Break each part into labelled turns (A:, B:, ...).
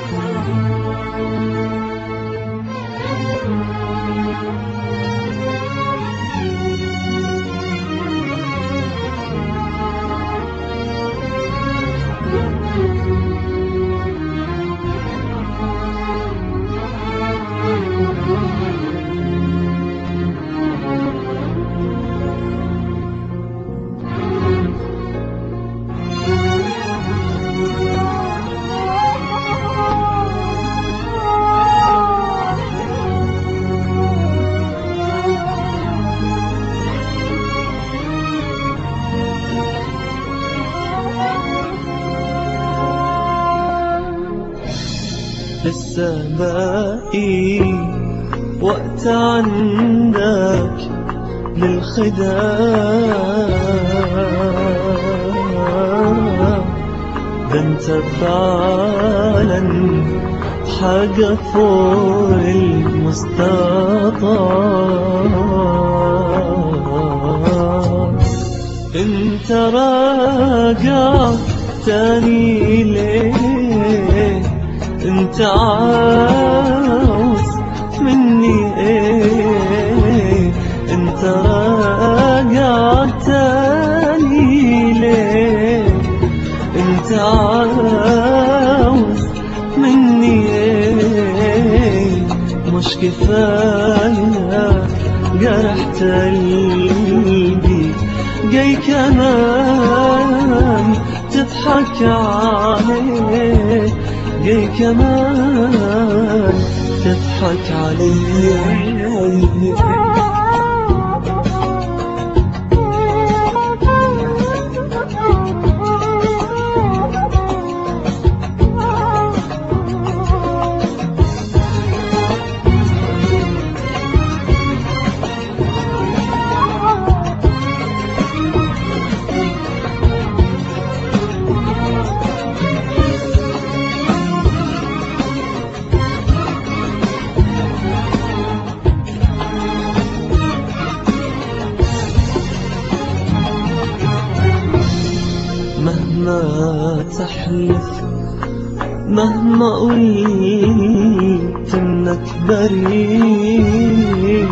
A: لسه باقي وقت عندك للخداع ده انت فعلا حاجة فوق المستطاع انت راجع تاني ليه انت عاوز مني ايه انت راجع تاني ليه انت عاوز مني ايه مش كفاية جرحت قلبي جاي كمان تضحك عليه جاي كمان تضحك عليه مهما تحلف مهما قلت انك بريء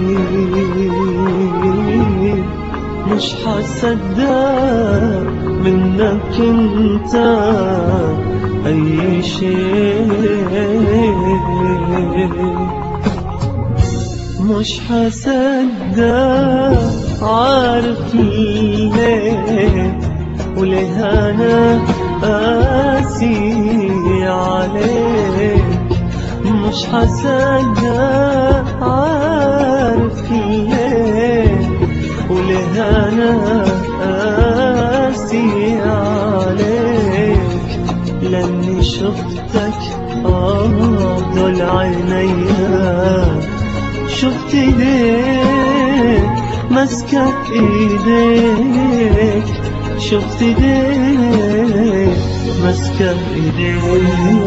A: مش حصدق منك انت اي شيء مش حصدق عارف ليه وليه انا قاسي عليك مش حصدق عارف ليه وليه انا قاسي عليك لاني شفتك افضل عينيا شفت ايديك ماسكة ايديك شفت ايديك ماسكة ايديك